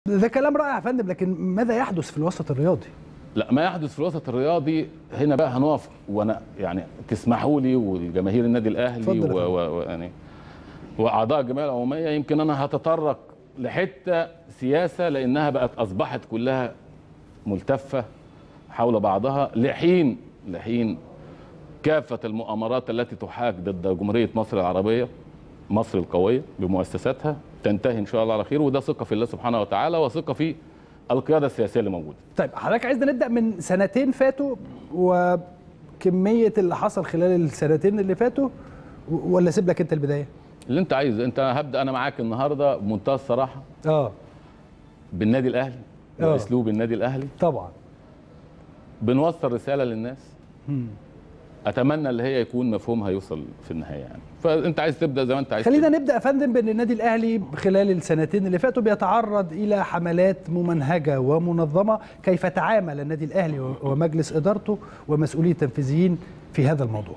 ده كلام رائع يا فندم لكن ماذا يحدث في الوسط الرياضي؟ لا ما يحدث في الوسط الرياضي هنا بقى هنقف وانا يعني تسمحوا لي والجماهير النادي الاهلي اتفضل يا و- و- و- يعني واعضاء الجمعيه العموميه يمكن انا هتطرق لحته سياسه لانها بقت اصبحت كلها ملتفه حول بعضها لحين لحين كافه المؤامرات التي تحاك ضد جمهوريه مصر العربيه مصر القويه بمؤسساتها تنتهي ان شاء الله على خير وده ثقه في الله سبحانه وتعالى وثقه في القياده السياسيه اللي موجوده طيب حضرتك عايزنا نبدا من سنتين فاتوا وكميه اللي حصل خلال السنتين اللي فاتوا و- ولا اسيب لك انت البدايه؟ اللي انت عايزه انت هبدا انا معاك النهارده بمنتهى الصراحه اه بالنادي الاهلي اه. واسلوب النادي الاهلي طبعا بنوصل رساله للناس مم. اتمنى اللي هي يكون مفهومها يوصل في النهايه يعني فانت عايز تبدا زي ما انت عايز خلينا تبدأ. نبدا يا فندم بان النادي الاهلي خلال السنتين اللي فاتوا بيتعرض الى حملات ممنهجه ومنظمه كيف تعامل النادي الاهلي و- ومجلس ادارته ومسؤولي التنفيذيين في هذا الموضوع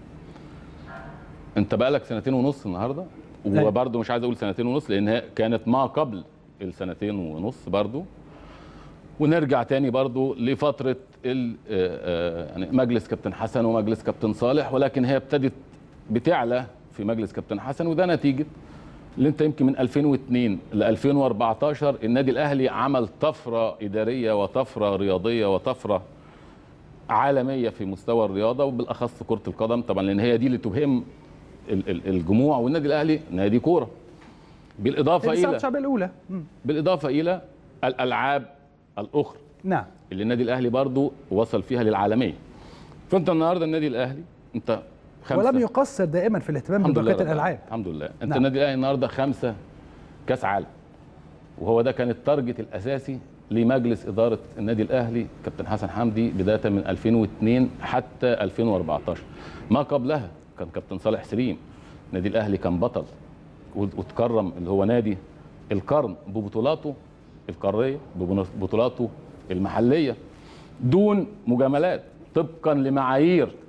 انت بقالك سنتين ونص النهارده ايوه. وبرده مش عايز اقول سنتين ونص لان هي كانت ما قبل السنتين ونص برضو ونرجع تاني برضو لفتره ال- آه، آه، يعني مجلس كابتن حسن ومجلس كابتن صالح ولكن هي ابتدت بتعلى في مجلس كابتن حسن وده نتيجه اللي انت يمكن من 2002 ل 2014 النادي الاهلي عمل طفره اداريه وطفره رياضيه وطفره عالميه في مستوى الرياضه وبالاخص كره القدم طبعا لان هي دي اللي تبهم ال- ال- الجموع والنادي الاهلي نادي كوره بالاضافه الساعه الى الشعبيه الاولى مم. بالاضافه الى الالعاب الاخرى نعم اللي النادي الاهلي برضو وصل فيها للعالميه فانت النهارده النادي الاهلي انت خمسة ولم يقصر دائما في الاهتمام الحمد لله ببقيه رب الالعاب العالمين. الحمد لله انت نعم. النادي الاهلي النهارده خمسه كاس عالم وهو ده كان التارجت الاساسي لمجلس اداره النادي الاهلي كابتن حسن حمدي بدايه من 2002 حتى 2014 ما قبلها كان كابتن صالح سليم النادي الاهلي كان بطل وتكرم اللي هو نادي القرن ببطولاته القاريه ببطولاته المحليه دون مجاملات طبقا لمعايير